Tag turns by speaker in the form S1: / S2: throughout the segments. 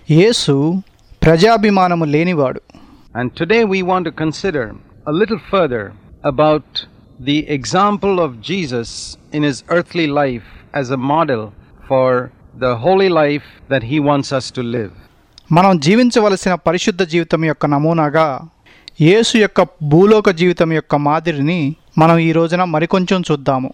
S1: యేసు ప్రజాభిమానము లేనివాడు
S2: And today we want to consider a little further about the example of Jesus in his earthly life as a model for the holy life that he wants us to live.
S1: మనం జీవించవలసిన పరిశుద్ధ జీవితం యొక్క నమూనాగా యేసు యొక్క భూలోక జీవితం యొక్క మాదిరిని మనం ఈ రోజున మరికొంచెం చూద్దాము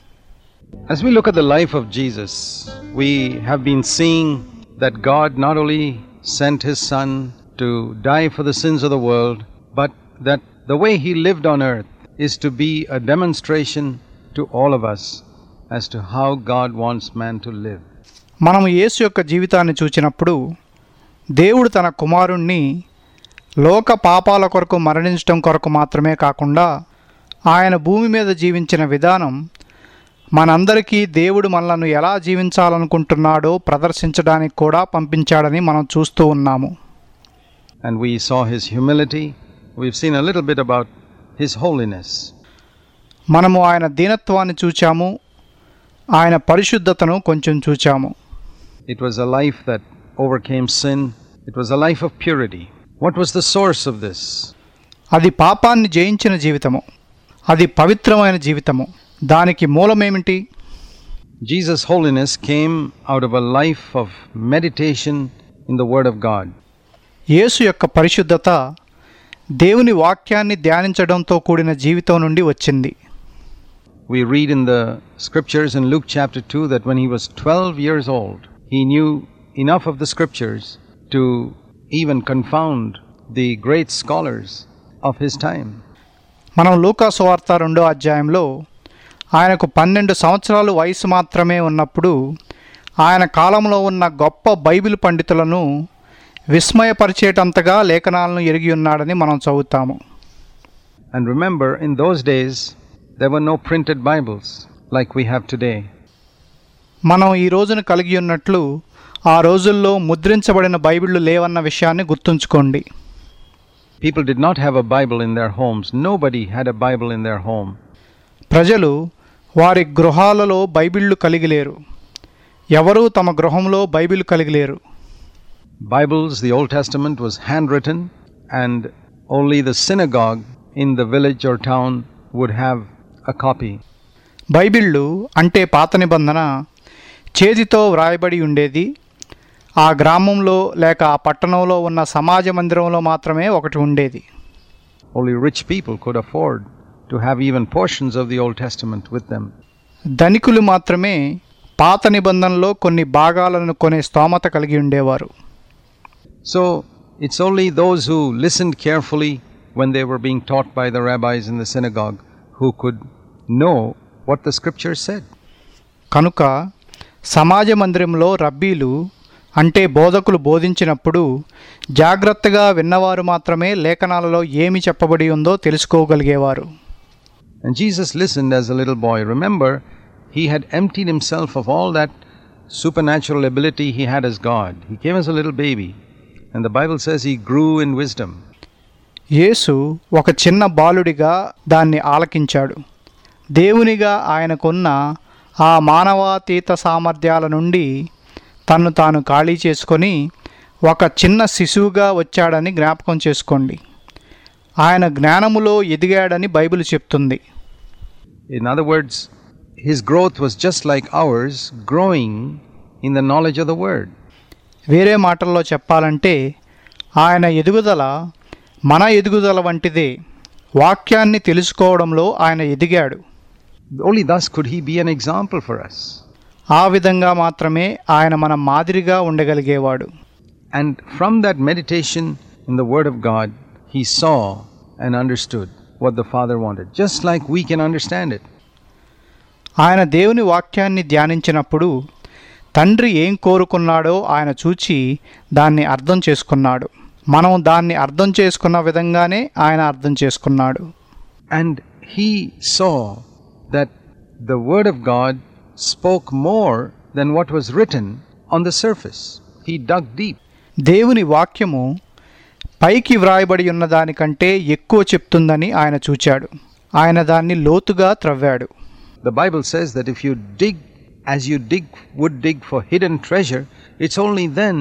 S2: As we look at the life of Jesus, we have been seeing that God not only sent his Son to die for the sins of the world, but that the way he lived on earth is to be a demonstration to all of us as to how God wants man to live.
S1: మనం యేసు యొక్క జీవితాన్ని చూచినప్పుడు దేవుడు తన కుమారుణ్ణి లోక పాపాల కొరకు మరణించడం కొరకు మాత్రమే కాకుండా ఆయన భూమి మీద జీవించిన విధానం మనందరికీ దేవుడు మనలను ఎలా జీవించాలనుకుంటున్నాడో ప్రదర్శించడానికి కూడా పంపించాడని మనం చూస్తూ ఉన్నాము
S2: And we saw his humility. We've seen a little bit about his holiness.
S1: మనము ఆయన దీనత్వాన్ని చూచాము ఆయన పరిశుద్ధతను కొంచెం చూచాము
S2: It was a life that overcame sin, it was a life of purity. What was the source of this?
S1: అది పాపాన్ని జయించిన జీవితము అది పవిత్రమైన జీవితము దానికి మూలమేమిటి
S2: Jesus' holiness came out of a life of meditation in the Word of God.
S1: యేసు యొక్క పరిశుద్ధత దేవుని వాక్యాన్ని ధ్యానించడంతో కూడిన జీవితం నుండి వచ్చింది
S2: We read in the scriptures in Luke chapter 2 that when he was 12 years old, he knew enough of the scriptures to even confound the great scholars of his time.
S1: మనం లూకాసు వార్త రెండో అధ్యాయంలో ఆయనకు పన్నెండు సంవత్సరాలు వయసు మాత్రమే ఉన్నప్పుడు ఆయన కాలంలో ఉన్న గొప్ప బైబిల్ పండితులను విస్మయపరిచేటంతగా లేఖనాలను ఎరిగి ఉన్నాడని మనం చదువుతాము
S2: And remember, in those days, there were no printed Bibles like we have today.
S1: మనం ఈ రోజున కలిగి ఉన్నట్లు ఆ రోజుల్లో ముద్రించబడిన బైబిళ్ళు లేవన్న విషయాన్ని గుర్తుంచుకోండి
S2: People did not have a Bible in their homes. Nobody had a Bible in their home.
S1: ప్రజలు వారి గృహాలలో బైబిళ్ళు కలిగి లేరు ఎవరూ తమ గృహంలో బైబిల్ కలిగి లేరు
S2: Bibles, the Old Testament, was handwritten, and only the synagogue in the village or town would have a copy.
S1: బైబిళ్ళు అంటే పాత నిబంధన చేతితో వ్రాయబడి ఉండేది ఆ గ్రామంలో లేక ఆ పట్టణంలో ఉన్న సమాజ మందిరంలో మాత్రమే ఒకటి ఉండేది
S2: Only rich people could afford to have even portions of the Old Testament with them.
S1: ధనికులు మాత్రమే పాత నిబంధనలో కొన్ని భాగాలను కొనే స్తోమత కలిగి ఉండేవారు
S2: So it's only those who listened carefully when they were being taught by the rabbis in the synagogue who could know what the scripture said.
S1: కనుక సమాజ మందిరంలో రబ్బీలు అంటే బోధకులు బోధించినప్పుడు జాగ్రత్తగా విన్నవారు మాత్రమే లేఖనాలలో ఏమి చెప్పబడి ఉందో తెలుసుకోగలిగేవారు
S2: And Jesus listened as a little boy. Remember, he had emptied himself of all that supernatural ability he had as God. He came as a little baby, and the Bible says he grew in wisdom.
S1: యేసు ఒక చిన్న బాలుడిగా దాన్ని ఆలకించాడు దేవునిగా ఆయనకున్న ఆ మానవాతీత సామర్థ్యాల నుండి తన్ను తాను ఖాళీ చేసుకొని ఒక చిన్న శిశువుగా వచ్చాడని జ్ఞాపకం చేసుకోండి ఆయన జ్ఞానములో ఎదిగాడని బైబిల్ చెప్తుంది
S2: In other words, his growth was just like ours, growing in the knowledge of the Word.
S1: వేరే మాటల్లో చెప్పాలంటే ఆయన ఎదుగుదల మన ఎదుగుదల వంటిదే వాక్యాన్ని తెలుసుకోవడంలో ఆయన ఎదిగాడు
S2: Only thus could he be an example for us.
S1: ఆ విధంగా మాత్రమే ఆయన మన మాదిరిగా ఉండగలిగేవాడు
S2: And from that meditation in the Word of God, he saw and understood what the Father wanted, just like we can understand it.
S1: ఆయన దేవుని వాక్యాన్ని ధ్యానించినప్పుడు తండ్రి ఏం కోరుకున్నాడో ఆయన చూచి దాన్ని అర్థం చేసుకున్నాడు మనం దాన్ని అర్థం చేసుకున్న విధంగానే ఆయన అర్థం చేసుకున్నాడు
S2: And he saw that the Word of God spoke more than what was written on the surface. He dug deep.
S1: దేవుని వాక్యము పైకి వ్రాయబడి ఉన్న దానికంటే ఎక్కువ చెప్తుందని ఆయన చూచాడు ఆయన దాన్ని లోతుగా త్రవ్వాడు
S2: The Bible says that if you dig as you dig would dig for hidden treasure, it's only then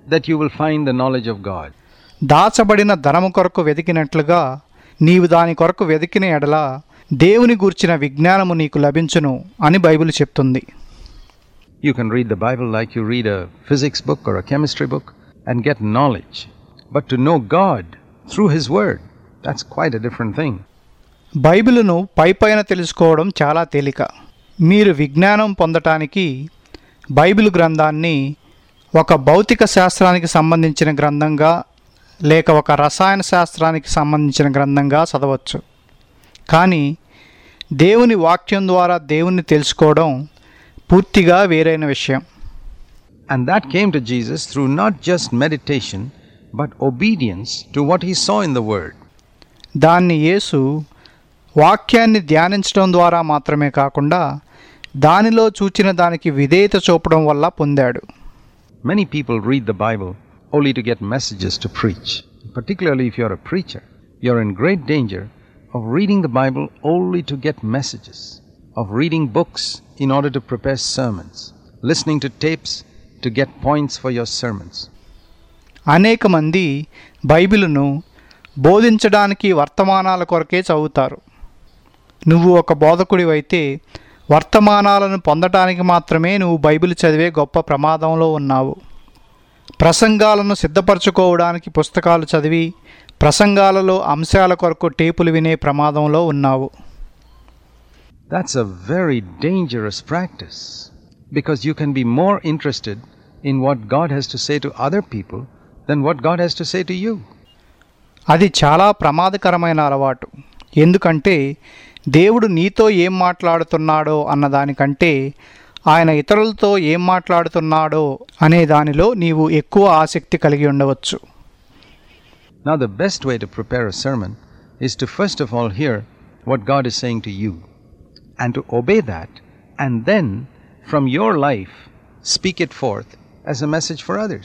S2: that you will find the knowledge of God.
S1: దాచబడిన ధనము కొరకు వెతికినట్లుగా నీవు దాని కొరకు వెతికిన ఎడల దేవుని గూర్చిన విజ్ఞానము నీకు లభించును అని బైబిల్ చెప్తుంది
S2: You can read the Bible like you read a physics book or a chemistry book and get knowledge. But to know God through His Word, that's quite a different thing.
S1: బైబిలును పైపైన తెలుసుకోవడం చాలా తేలిక మీరు విజ్ఞానం పొందటానికి Bible గ్రంథాన్ని ఒక భౌతిక శాస్త్రానికి సంబంధించిన గ్రంథంగా లేక ఒక రసాయన శాస్త్రానికి సంబంధించిన గ్రంథంగా చదవచ్చు కానీ దేవుని వాక్యం ద్వారా దేవుణ్ణి తెలుసుకోవడం పూర్తిగా వేరైన విషయం
S2: And that came to Jesus through not just meditation, but obedience to what He saw in the Word.
S1: దాన్ని యేసు వాక్యాన్ని ధ్యానించడం ద్వారా మాత్రమే కాకుండా దానిలో చూచిన దానికి విధేయత చూపడం వల్ల పొందాడు
S2: Many people read the Bible only to get messages to preach. Particularly if you're a preacher, you're in great danger of reading the Bible only to get messages, of reading books in order to prepare sermons, listening to tapes to get points for your sermons.
S1: అనేక మంది బైబిలును బోధించడానికి వర్తమానాల కొరకే చదువుతారు నువ్వు ఒక బోధకుడివైతే వర్తమానాలను పొందటానికి మాత్రమే నువ్వు బైబిల్ చదివే గొప్ప ప్రమాదంలో ఉన్నావు ప్రసంగాలను సిద్ధపరచుకోవడానికి పుస్తకాలు చదివి ప్రసంగాలలో అంశాల కొరకు టేపులు వినే ప్రమాదంలో ఉన్నావు
S2: That's a very dangerous practice because you can be more interested in what God has to say to other people than what God has to say to you.
S1: అది చాలా ప్రమాదకరమైన అలవాటు ఎందుకంటే దేవుడు నీతో ఏం మాట్లాడుతున్నాడో అన్న దానికంటే ఆయన ఇతరులతో ఏం మాట్లాడుతున్నాడో అనే దానిలో నీవు ఎక్కువ ఆసక్తి కలిగి ఉండవచ్చు
S2: Now, the best way to prepare a sermon is to first of all hear what God is saying to you and to obey that, and then from your life speak it forth as a message for others.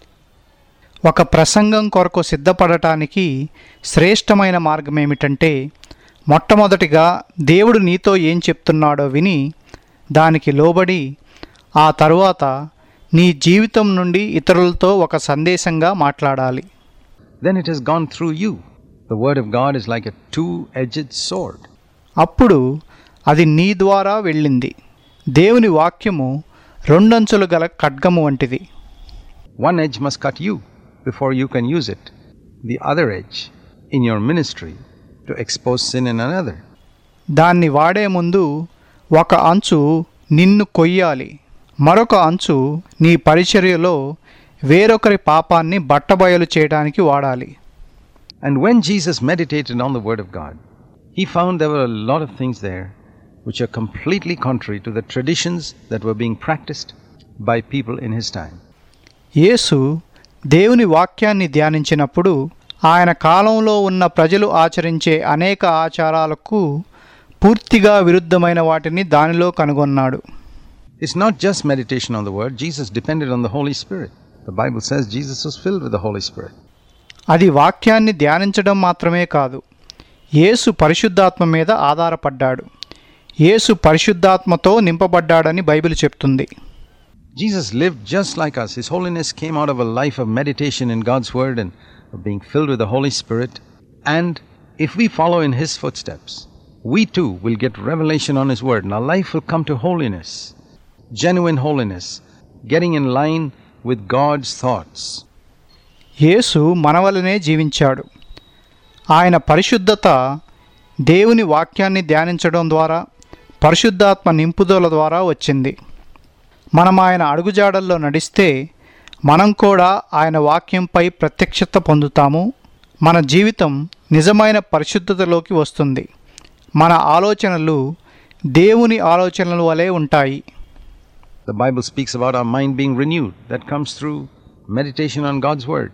S1: ఒక ప్రసంగం కొరకు సిద్ధపడటానికి శ్రేష్టమైన మార్గం ఏమిటంటే మొట్టమొదటిగా దేవుడు నీతో ఏం చెప్తున్నాడో విని దానికి లోబడి ఆ తరువాత నీ జీవితం నుండి ఇతరులతో ఒక సందేశంగా మాట్లాడాలి
S2: Then it has gone through you. The Word of God is like a two edged sword.
S1: అప్పుడు అది నీ ద్వారా వెళ్ళింది దేవుని వాక్యము రెండంచులు గల ఖడ్గము వంటిది
S2: One edge must cut you before you can use it, the other edge in your ministry to expose sin in another.
S1: దాన్ని వాడే ముందు ఒక అంచు నిన్ను కొయ్యాలి మరొక అంచు నీ పరిచర్యలో వేరొకరి పాపాన్ని బట్టబయలు చేయడానికి వాడాలి
S2: And when Jesus meditated on the Word of God, he found there were a lot of things there which are completely contrary to the traditions that were being practiced by people in his time.
S1: యేసు దేవుని వాక్యాన్ని ధ్యానించినప్పుడు ఆయన కాలంలో ఉన్న ప్రజలు ఆచరించే అనేక ఆచారాలకు పూర్తిగా విరుద్ధమైన వాటిని దానిలో కనుగొన్నాడు
S2: It's not just meditation on the Word, Jesus depended on the Holy Spirit. The Bible says Jesus was filled with the Holy Spirit.
S1: అది వాక్యాన్ని ధ్యానించడం మాత్రమే కాదు యేసు పరిశుద్ధాత్మ మీద ఆధారపడ్డాడు యేసు పరిశుద్ధాత్మతో నింపబడ్డాడని బైబిల్ చెప్తుంది
S2: Jesus lived just like us. His holiness came out of a life of meditation in God's Word and of being filled with the Holy Spirit. And if we follow in His footsteps, we too will get revelation on His Word and our life will come to holiness, genuine holiness, getting in line with God's thoughts.
S1: Yesu మనవలనే జీవించాడు ఆయన పరిశుద్ధత దేవుని వాక్యాన్ని ధ్యానించడం ద్వారా పరిశుద్ధాత్మ నింపుదల ద్వారా వచ్చింది మనం ఆయన అడుగుజాడల్లో నడిస్తే మనం కూడా ఆయన వాక్యంపై ప్రత్యక్షత పొందుతాము మన జీవితం నిజమైన పరిశుద్ధతలోకి వస్తుంది మన ఆలోచనలు దేవుని ఆలోచనల వలె ఉంటాయి
S2: The Bible speaks about our mind being renewed. That comes through meditation on God's Word.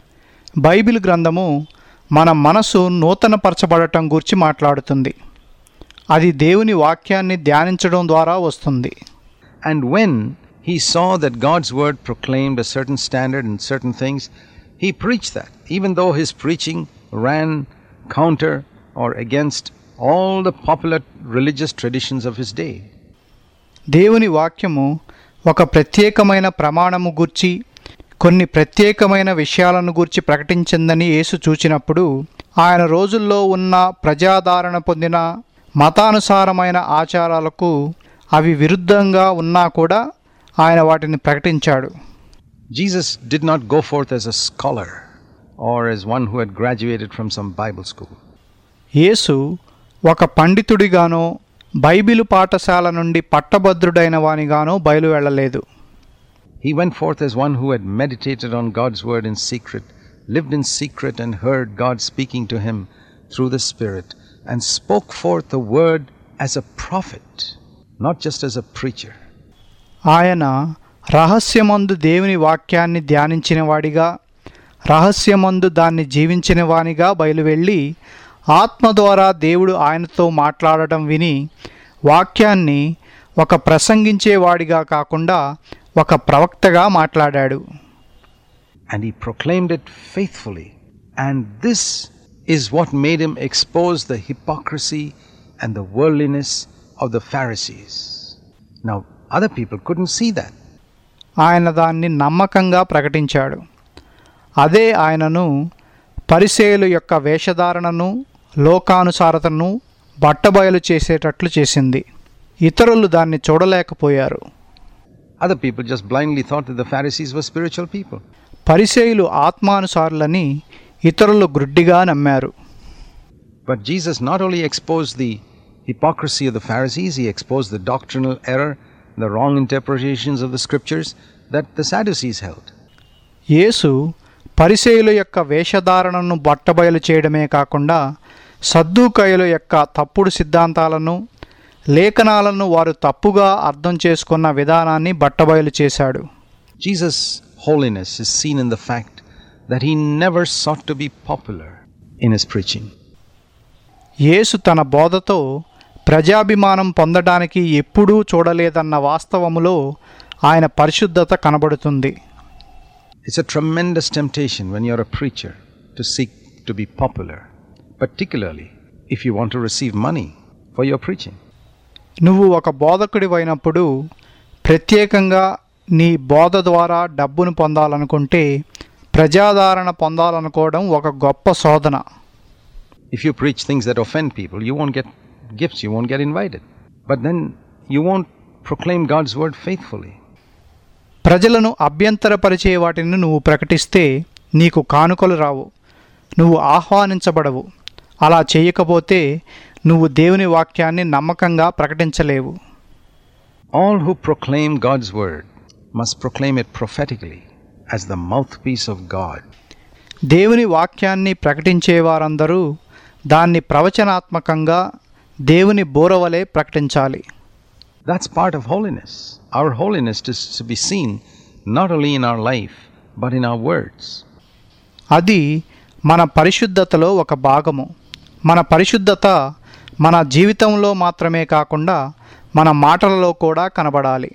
S1: Bible గ్రంథము మన మనసు నూతనపరచబడటం గురించి మాట్లాడుతుంది అది దేవుని వాక్యాన్ని ధ్యానించడం ద్వారా వస్తుంది
S2: And when he saw that God's word proclaimed a certain standard and certain things, he preached that, even though his preaching ran counter or against all the popular religious traditions of his day.
S1: దేవుని వాక్యము ఒక ప్రత్యేకమైన ప్రమాణము గుర్చి కొన్ని ప్రత్యేకమైన విషయాలను గూర్చి ప్రకటించిందని యేసు చూచినప్పుడు ఆయన రోజుల్లో ఉన్న ప్రజాదరణ పొందిన మతానుసారమైన ఆచారాలకు అవి విరుద్ధంగా ఉన్నా కూడా ఆయన వాటిని ప్రకటించాడు
S2: Jesus did not go forth as a scholar or as one who had graduated from some Bible school.
S1: యేసు ఒక పండితుడిగానో బైబిలు పాఠశాల నుండి పట్టభద్రుడైన వానిగానో బయలు వెళ్ళలేదు
S2: He went forth as one who had meditated on God's word in secret, lived in secret, and heard God speaking to him through the Spirit, and spoke forth the word as a prophet, not just as a preacher.
S1: ఆయన రహస్యమందు దేవుని వాక్యాన్ని ధ్యానించిన వాడిగా రహస్యమందు దాన్ని జీవించిన వానిగా బయలువెళ్ళి ఆత్మ ద్వారా దేవుడు ఆయనతో మాట్లాడటం విని వాక్యాన్ని ఒక ప్రసంగించేవాడిగా కాకుండా ఒక ప్రవక్తగా మాట్లాడాడు
S2: And he proclaimed it faithfully. And this is what made him expose the hypocrisy and the worldliness of the Pharisees. Now, other people couldn't see that.
S1: ఆయన దాన్ని నమ్మకంగా ప్రకటించాడు అదే ఆయనను పరిసేయుల యొక్క వేషధారణను లోకానుసారతను బట్టబయలు చేసేటట్లు చేసింది ఇతరులు దాన్ని చూడలేకపోయారు
S2: Other people just blindly thought that the Pharisees were spiritual people.
S1: పరిసేయులు ఆత్మానుసారులని ఇతరులు గ్రుడ్డిగా నమ్మారు
S2: But Jesus not only exposed the hypocrisy of the Pharisees, he exposed the doctrinal error, the wrong interpretations of the scriptures that the Sadducees held.
S1: యేసు పరిసేయుల యొక్క వేషధారణను బట్టబయలు చేయడమే కాకుండా సద్దూకయుల యొక్క తప్పుడు సిద్ధాంతాలను లేఖనాలను వారు తప్పుగా అర్థం చేసుకున్న విధానాన్ని బట్టబయలు చేశాడు
S2: Jesus' holiness is seen in the fact that he never sought to be popular in his preaching.
S1: యేసు తన బోధతో ప్రజాభిమానం పొందడానికి ఎప్పుడూ చూడలేదన్న వాస్తవములో ఆయన పరిశుద్ధత కనబడుతుంది
S2: It's a tremendous temptation when you're a preacher to seek to be popular, particularly if you want to receive money for your preaching.
S1: నువ్వు ఒక బోధకుడివైనప్పుడు ప్రత్యేకంగా నీ బోధ ద్వారా డబ్బును పొందాలనుకుంటే ప్రజాదరణ పొందాలనుకోవడం ఒక గొప్ప శోధన
S2: If you preach things that offend people, you won't get gifts, you won't get invited. But then you won't proclaim God's word faithfully.
S1: ప్రజలను అభ్యంతరపరిచే వాటిని నువ్వు ప్రకటిస్తే నీకు కానుకలు రావు నువ్వు ఆహ్వానించబడవు అలా చేయకపోతే నువ్వు దేవుని వాక్యాన్ని నమ్మకంగా ప్రకటించలేవు
S2: All who proclaim God's word must proclaim it prophetically as the mouthpiece of God.
S1: దేవుని వాక్యాన్ని ప్రకటించే వారందరూ దాన్ని ప్రవచనాత్మకంగా దేవుని బోరవలే ప్రకటించాలి
S2: That's part of holiness. Our holiness is to be seen not only in our life, but in our words.
S1: అది మన పరిశుద్ధతలో ఒక భాగము మన పరిశుద్ధత మన జీవితంలో మాత్రమే కాకుండా మన మాటలలో కూడా కనబడాలి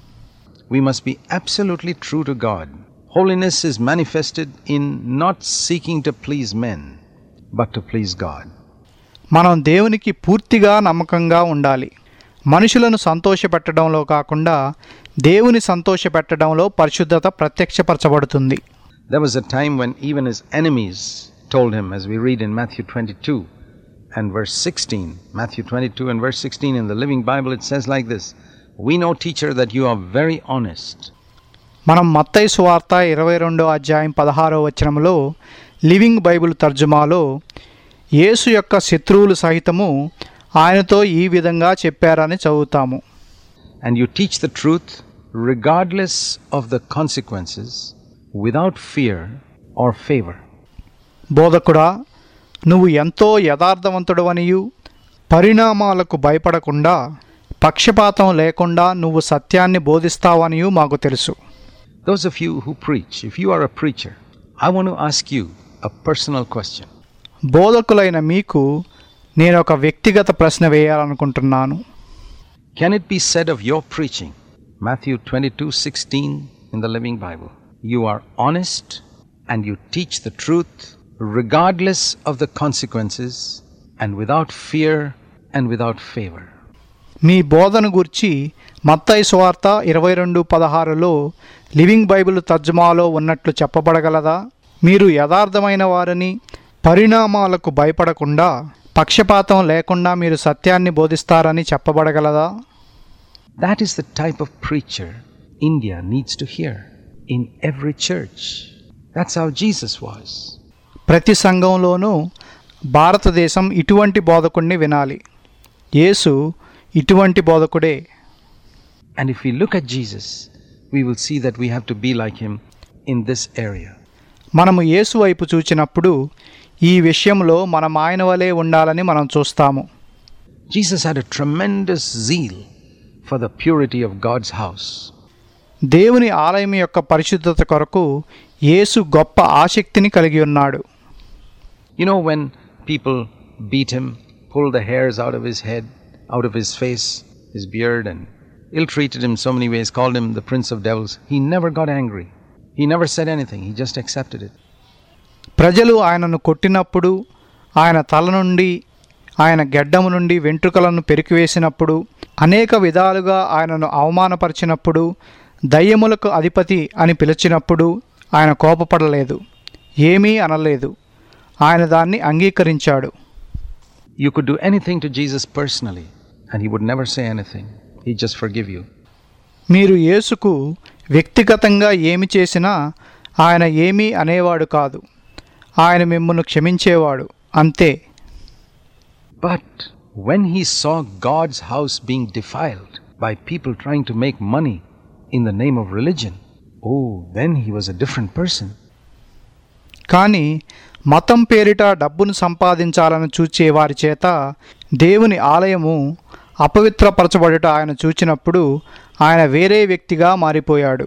S2: We must be absolutely true to God. Holiness is manifested in not seeking to please men, but to please God.
S1: మనం దేవునికి పూర్తిగా నమ్మకంగా ఉండాలి మనుషులను సంతోషపెట్టడంలో కాకుండా దేవుని సంతోషపెట్టడంలో పరిశుద్ధత ప్రత్యక్షపరచబడుతుంది
S2: There was a time when even his enemies told him, as we read in Matthew 22 and verse 16. Matthew 22 and verse 16 in the Living Bible, it says like this We know, teacher, that you are very honest.
S1: మనం మత్తయి సువార్త ఇరవై రెండో అధ్యాయం పదహారో వచనంలో living Bible తర్జుమాలో యేసు యొక్క శత్రువులు సహితము ఆయనతో ఈ విధంగా చెప్పారని చదువుతాము
S2: and you teach the truth regardless of the consequences, without fear or favor.
S1: బోధకుడా నువ్వు ఎంతో యథార్థవంతుడవనియు పరిణామాలకు భయపడకుండా పక్షపాతం లేకుండా నువ్వు సత్యాన్ని బోధిస్తావనియు మాకు తెలుసు
S2: Those of you who preach, if you are a preacher, I want to ask you a personal question.
S1: బోధకులైన మీకు నేను ఒక వ్యక్తిగత ప్రశ్న వేయాలనుకుంటున్నాను
S2: Can it be said of your preaching, Matthew 22 16 in the Living Bible, you are honest and you teach the truth regardless of the consequences and without fear and without favor?
S1: మీ బోధన గురించి మత్తయి సువార్త ఇరవై రెండు పదహారులో లివింగ్ బైబిల్ తర్జుమాలో ఉన్నట్లు చెప్పబడగలదా మీరు యథార్థమైన వారని పరిణామాలకు భయపడకుండా పక్షపాతం లేకుండా మీరు సత్యాన్ని బోధిస్తారని చెప్పబడగలదా
S2: That is the type of preacher India needs to hear in every church. That's how Jesus was.
S1: ప్రతి సంఘంలోనూ భారతదేశం ఇటువంటి బోధకుడిని వినాలి యేసు ఇటువంటి బోధకుడే
S2: And if we look at Jesus, we will see that we have to be like him in this area.
S1: మనము యేసు వైపు చూచినప్పుడు ఈ విషయంలో మనం ఆయన వలె ఉండాలని మనం చూస్తాము
S2: Jesus had a tremendous zeal for the purity of God's house.
S1: దేవుని ఆలయం యొక్క పరిశుద్ధత కొరకు యేసు గొప్ప ఆసక్తిని కలిగి ఉన్నాడు
S2: You know, when people beat him, pulled the hairs out of his head, out of his face, his beard, and ill treated him so many ways, called him the prince of devils, he never got angry. He never said anything, he just accepted it.
S1: ప్రజలు ఆయనను కొట్టినప్పుడు ఆయన తల నుండి ఆయన గెడ్డము నుండి వెంట్రుకలను పెరికివేసినప్పుడు అనేక విధాలుగా ఆయనను అవమానపరిచినప్పుడు దయ్యములకు అధిపతి అని పిలిచినప్పుడు ఆయన కోపపడలేదు ఏమీ అనలేదు ఆయన దాన్ని అంగీకరించాడు
S2: You could do anything to Jesus personally, and he would never say anything. He'd just forgive you.
S1: మీరు యేసుకు వ్యక్తిగతంగా ఏమి చేసినా ఆయన ఏమీ అనేవాడు కాదు ఆయన మిమ్మల్ని క్షమించేవాడు అంతే
S2: But when he saw God's house being defiled by people trying to make money in the name of religion, oh, then he was a different person.
S1: కానీ మతం పేరిట డబ్బును సంపాదించాలని చూచే వారి చేత దేవుని ఆలయము అపవిత్రపరచబడుట ఆయన చూచినప్పుడు ఆయన వేరే వ్యక్తిగా మారిపోయాడు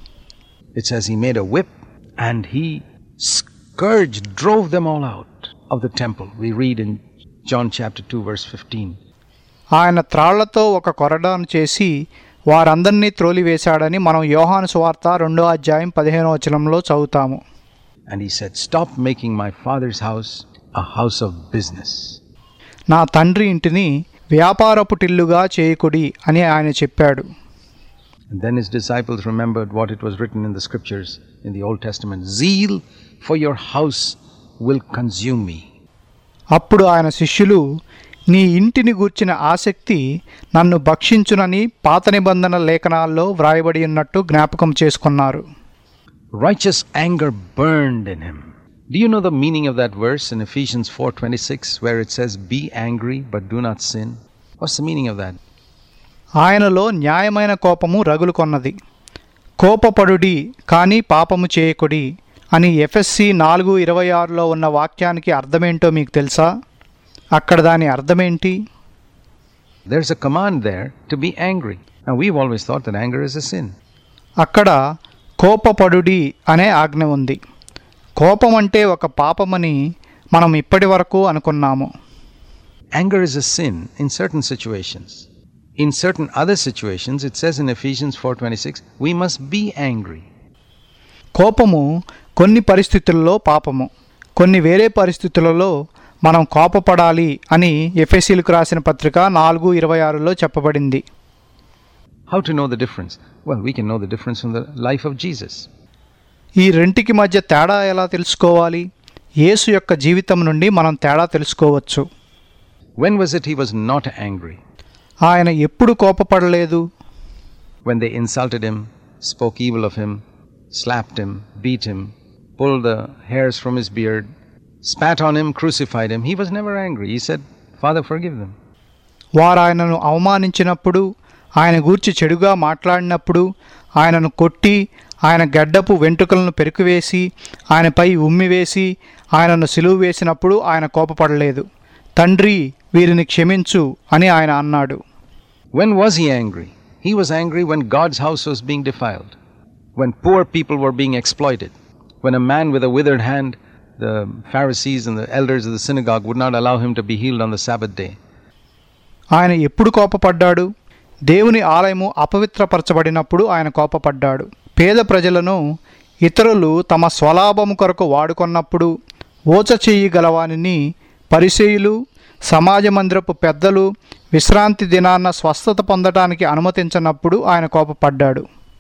S2: It says he made a whip and he scourged, drove them all out of the temple. We read in John chapter 2, verse 15.
S1: ఆయన త్రాళ్లతో ఒక కొరడాను చేసి వారందరినీ త్రోలివేశాడని మనం యోహాను సువార్త రెండో అధ్యాయం పదిహేనో వచనంలో చదువుతాము
S2: And he said, Stop making my father's house a house of business.
S1: నా తండ్రి ఇంటిని వ్యాపారపు టిల్లుగా చేయకుడి అని ఆయన చెప్పాడు
S2: And then his disciples remembered what it was written in the scriptures in the Old Testament Zeal for your house will consume me.
S1: అప్పుడు ఆయన శిష్యులు నీ ఇంటిని గూర్చిన ఆసక్తి నన్ను భక్షించునని పాత నిబంధన లేఖనాల్లో వ్రాయబడి ఉన్నట్టు జ్ఞాపకం చేసుకున్నారు
S2: Righteous anger burned in him. Do you know the meaning of that verse in Ephesians 4:26 where it says be angry but do not sin? What's the meaning of that?
S1: ఆయనలో న్యాయమైన కోపము రగులుకొన్నది కోపపడుడి కానీ పాపము చేయకుడి అని ఎఫ్ఎస్సి నాలుగు ఇరవై ఆరులో ఉన్న వాక్యానికి అర్థమేంటో మీకు తెలుసా అక్కడ దాని అర్థమేంటి
S2: There's a command there to be angry. Now we've always thought that anger is a sin.
S1: అక్కడ కోపపడుడి అనే ఆజ్ఞ ఉంది కోపం అంటే ఒక పాపమని మనం ఇప్పటి వరకు అనుకున్నాము
S2: Anger is a sin in certain situations. In certain other situations it says in Ephesians 4:26 we must be angry.
S1: కోపము కొన్ని పరిస్థితుల్లో పాపము కొన్ని వేరే పరిస్థితులలో మనం కోపపడాలి అని ఎఫ్ఎస్సీలకు రాసిన పత్రిక నాలుగు ఇరవై ఆరులో చెప్పబడింది
S2: How to know the difference? Well, we can know the difference from the life of Jesus.
S1: ఈ రెంటికి మధ్య తేడా ఎలా తెలుసుకోవాలి యేసు యొక్క జీవితం నుండి మనం తేడా తెలుసుకోవచ్చు
S2: When was it he was not angry?
S1: ఆయన ఎప్పుడు కోపపడలేదు
S2: When they insulted him, spoke evil of him, slapped him, beat him, pulled the hairs from his beard, spat on him, crucified him, he was never angry. He said, Father, forgive them.
S1: వారు ఆయనను అవమానించినప్పుడు ఆయన గూర్చి చెడుగా మాట్లాడినప్పుడు ఆయనను కొట్టి ఆయన గడ్డపు వెంట్రుకలను పెరుకువేసి ఆయనపై ఉమ్మివేసి ఆయనను సిలువు వేసినప్పుడు ఆయన కోపపడలేదు తండ్రి వీరిని క్షమించు అని ఆయన అన్నాడు
S2: When was he angry? He was angry when God's house was being defiled, when poor people were being exploited, when a man with a withered hand, the Pharisees and the elders of the synagogue would not allow him to be healed on the Sabbath day.
S1: ఆయన ఎప్పుడు కోపపడ్డాడు దేవుని ఆలయము అపవిత్రపరచబడినప్పుడు ఆయన కోపపడ్డాడు పేద ప్రజలను ఇతరులు తమ స్వలాభము కొరకు వాడుకొన్నప్పుడు ఓచ చెయ్యి గలవానిని పరిసేయులు సమాజ మందిరపు పెద్దలు విశ్రాంతి దినాన్న స్వస్థత పొందటానికి అనుమతించనప్పుడు ఆయన కోపపడ్డాడు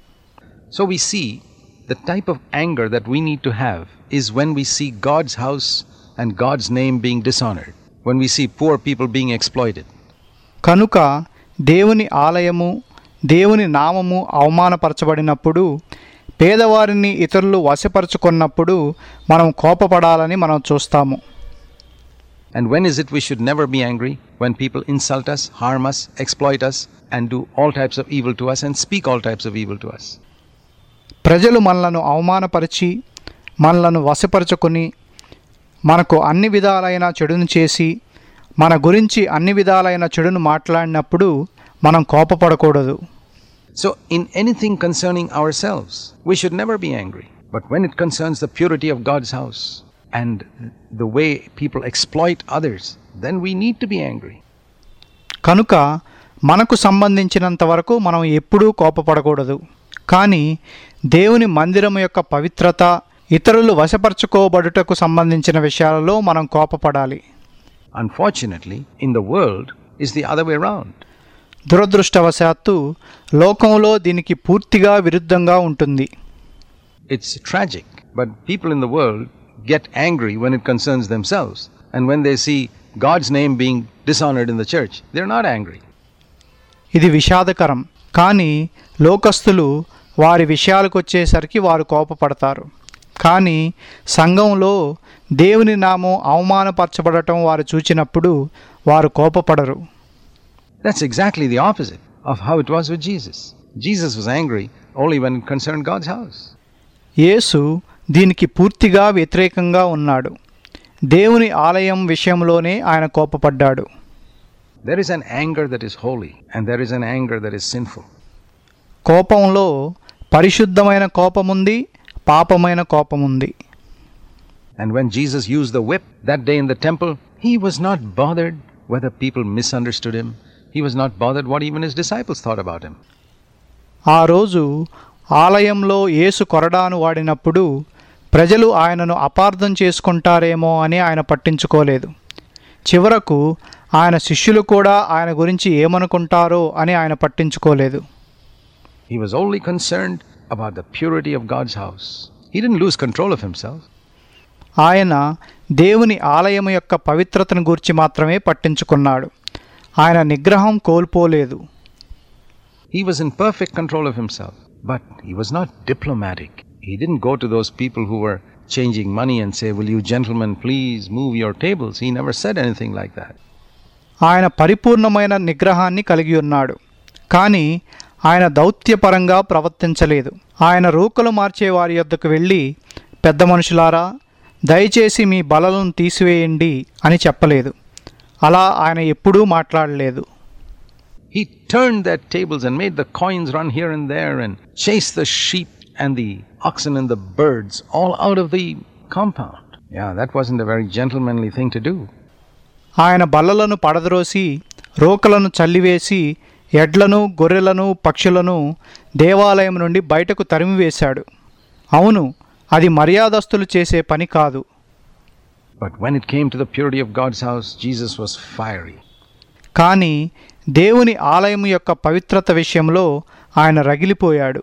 S2: So we see the type of anger that we need to have is when we see God's house and God's name being dishonored, when we see poor people being exploited.
S1: కనుక దేవుని ఆలయము దేవుని నామము అవమానపరచబడినప్పుడు పేదవారిని ఇతరులు వశపరుచుకున్నప్పుడు మనం కోపపడాలని మనం చూస్తాము
S2: And when is it we should never be angry? When people insult us, harm us, exploit us, and do all types of evil to us and speak all types of evil to us.
S1: ప్రజలు మనలను అవమానపరిచి మనలను వశపరుచుకొని మనకు అన్ని విధాలైన చెడును చేసి మన గురించి అన్ని విధాలైన చెడును మాట్లాడినప్పుడు మనం కోపపడకూడదు
S2: So, in anything concerning ourselves, we should never be angry. But when it concerns the purity of God's house and the way people exploit others, then we need to be angry.
S1: కనుక మనకు సంబంధించినంత వరకు మనం ఎప్పుడూ కోపపడకూడదు కానీ దేవుని మందిరం యొక్క పవిత్రత ఇతరులు వశపరచుకోబడుటకు సంబంధించిన విషయాలలో మనం కోపపడాలి
S2: Unfortunately, in the world, is the other way around.
S1: దురదృష్టవశాత్తు లోకంలో దీనికి పూర్తిగా విరుద్ధంగా ఉంటుంది
S2: It's tragic, but people in the world get angry when it concerns themselves. And when they see God's name being dishonored in the church, they're not angry.
S1: ఇది విషాదకరం కానీ లోకస్తులు వారి విషయాలకు వచ్చేసరికి వారు కోపపడతారు కానీ సంఘంలో దేవుని నామం అవమానపరచబడటం వారు చూచినప్పుడు వారు కోపపడరు
S2: That's exactly the opposite of how it was with Jesus. Jesus was angry only when it concerned God's house.
S1: యేసు దీనికి పూర్తిగా వ్యతిరేకంగా ఉన్నాడు దేవుని ఆలయం విషయంలోనే ఆయన కోపపడ్డాడు
S2: There is an anger that is holy, and there is an anger that is sinful.
S1: కోపంలో పరిశుద్ధమైన కోపముంది పాపమైన కోపముంది
S2: And when Jesus used the whip that day in the temple, he was not bothered whether people misunderstood him. He was not bothered what even his disciples thought about him.
S1: ఆ రోజు ఆలయంలో యేసు కొరడాను వాడినప్పుడు ప్రజలు ఆయనను అపార్థం చేసుకుంటారేమో అని ఆయన పట్టించుకోలేదు చివరకు ఆయన శిష్యులు కూడా ఆయన గురించి ఏమనుకుంటారో అని ఆయన పట్టించుకోలేదు
S2: He was only concerned about the purity of God's house. He didn't lose control of himself.
S1: ఆయన దేవుని ఆలయం యొక్క పవిత్రతను గూర్చి మాత్రమే పట్టించుకున్నాడు ఆయన నిగ్రహం కోల్పోలేదు
S2: He was in perfect control of himself, but he was not diplomatic. He didn't go to those people who were changing money and say, Will you gentlemen please move your tables? He never said anything like that.
S1: ఆయన పరిపూర్ణమైన నిగ్రహాన్ని కలిగి ఉన్నాడు కానీ ఆయన దౌత్యపరంగా ప్రవర్తించలేదు ఆయన రూకలు మార్చే వారి యొద్దకు వెళ్ళి పెద్ద మనుషులారా దయచేసి మీ బలలను తీసివేయండి అని చెప్పలేదు అలా ఆయన ఎప్పుడూ మాట్లాడలేదు
S2: He turned their tables and made the coins run here and there and chased the sheep and the oxen and the birds all out of the compound. Yeah, that wasn't a very gentlemanly thing to do.
S1: ఆయన బల్లలను పడద్రోసి రోకలను చల్లివేసి ఎడ్లను గొర్రెలను పక్షులను దేవాలయం నుండి బయటకు తరిమివేశాడు అవును అది మర్యాదస్తులు చేసే పని కాదు
S2: But when it came to the purity of God's house, Jesus was fiery.
S1: కానీ దేవుని ఆలయం యొక్క పవిత్రత విషయంలో ఆయన రగిలిపోయాడు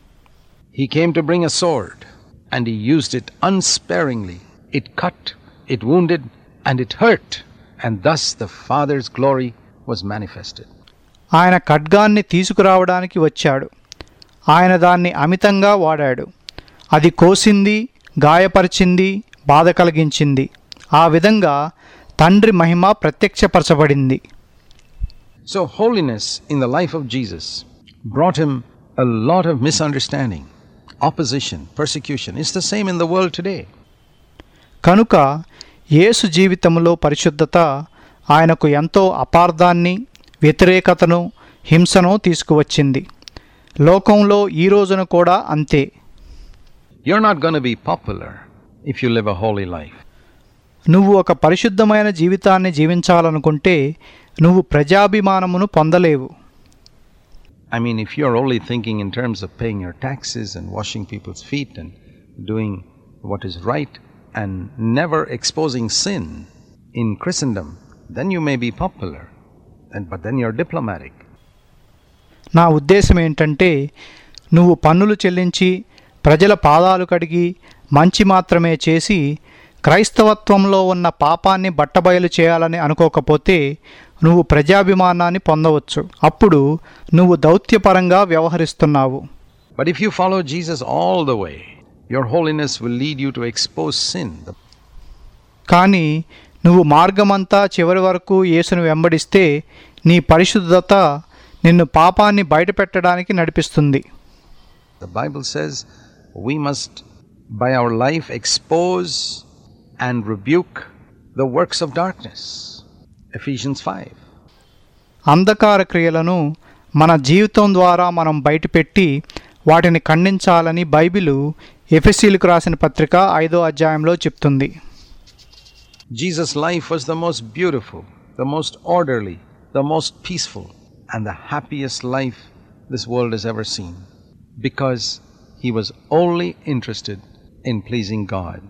S2: He came to bring a sword, and he used it unsparingly. It cut, it wounded, and it hurt, and thus the Father's glory was manifested.
S1: ఆయన ఖడ్గాన్ని తీసుకురావడానికి వచ్చాడు ఆయన దాన్ని అమితంగా వాడాడు అది కోసింది గాయపరిచింది బాధ కలిగించింది ఆ విధంగా తండ్రి మహిమ ప్రత్యక్షపరచబడింది
S2: So, holiness in the life of Jesus brought him a lot of misunderstanding, opposition, persecution. It's the same in the world today.
S1: కనుక యేసు జీవితంలో పరిశుద్ధత ఆయనకు ఎంతో అపార్థాన్ని వ్యతిరేకతను హింసను తీసుకువచ్చింది లోకంలో ఈ రోజున కూడా అంతే
S2: You're not going to be popular if you live a holy life.
S1: నువ్వు ఒక పరిశుద్ధమైన జీవితాన్ని జీవించాలనుకుంటే నువ్వు ప్రజాభిమానమును పొందలేవు
S2: I mean, if you're only thinking in terms of paying your taxes and washing people's feet and doing what is right and never exposing sin in Christendom, then you may be popular, and, but then you're diplomatic.
S1: నా ఉద్దేశం ఏంటంటే నువ్వు పన్నులు చెల్లించి ప్రజల పాదాలు కడిగి మంచి మాత్రమే చేసి క్రైస్తవత్వంలో ఉన్న పాపాన్ని బట్టబయలు చేయాలని అనుకోకపోతే నువ్వు ప్రజాభిమానాన్ని పొందవచ్చు అప్పుడు నువ్వు దౌత్యపరంగా వ్యవహరిస్తున్నావు
S2: But if you follow Jesus all the way, your holiness will lead you to expose sin. The
S1: కానీ నువ్వు మార్గమంతా చివరి వరకు యేసును వెంబడిస్తే నీ పరిశుద్ధత నిన్ను పాపాన్ని బయటపెట్టడానికి నడిపిస్తుంది
S2: The Bible says we must, by our life, expose and rebuke the works of darkness. Ephesians 5.
S1: అంధకార క్రియలను మన జీవితం ద్వారా మనం బయటపెట్టి వాటిని ఖండించాలని బైబిలు ఎఫెసీలకు రాసిన పత్రిక ఐదో అధ్యాయంలో చెప్తుంది
S2: Jesus' life was the most beautiful, the most orderly, the most peaceful, and the happiest life this world has ever seen because he was only interested in pleasing God.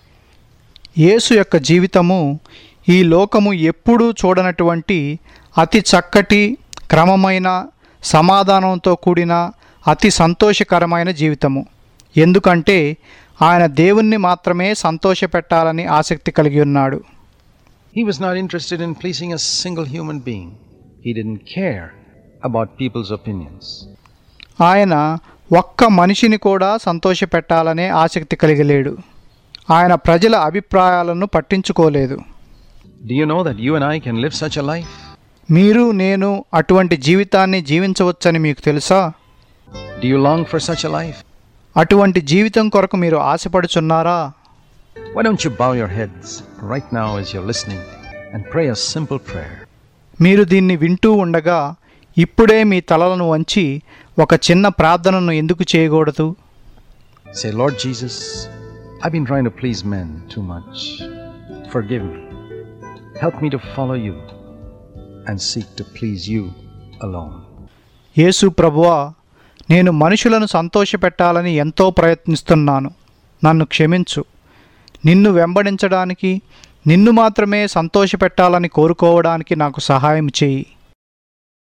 S1: యేసు యొక్క జీవితము ఈ లోకము ఎప్పుడూ చూడనటువంటి అతి చక్కటి క్రమమైన సమాధానంతో కూడిన అతి సంతోషకరమైన జీవితము ఎందుకంటే ఆయన దేవుణ్ణి మాత్రమే సంతోషపెట్టాలని ఆసక్తి కలిగి ఉన్నాడు
S2: He was not interested in pleasing a single human being. He didn't care about people's opinions.
S1: ఆయన ఒక్క మనిషిని కూడా సంతోషపెట్టాలనే ఆసక్తి కలిగి లేడు ఆయన ప్రజల అభిప్రాయాలను పట్టించుకోలేదు
S2: Do you know that you and I can live such a life?
S1: మీరు నేను అటువంటి జీవితాన్ని జీవించవచ్చని మీకు తెలుసా
S2: Do you long for such a life?
S1: అటువంటి జీవితం కొరకు మీరు ఆశపడుచున్నారా
S2: Why don't you bow your heads right now as you're listening and pray a simple prayer?
S1: మీరు దీన్ని వింటూ ఉండగా ఇప్పుడే మీ తలలను వంచి ఒక చిన్న ప్రార్థనను ఎందుకు చేయకూడదు
S2: Say, Lord Jesus, I've been trying to please men too much. Forgive me. Help me to follow you and seek to please you alone.
S1: యేసు ప్రభువా నేను మనుషులను సంతోషపెట్టాలని ఎంతో ప్రయత్నిస్తున్నాను నన్ను క్షమించు నిన్ను వెంబడించడానికి నిన్ను మాత్రమే సంతోషపెట్టాలని కోరుకోవడానికి నాకు సహాయం చేయి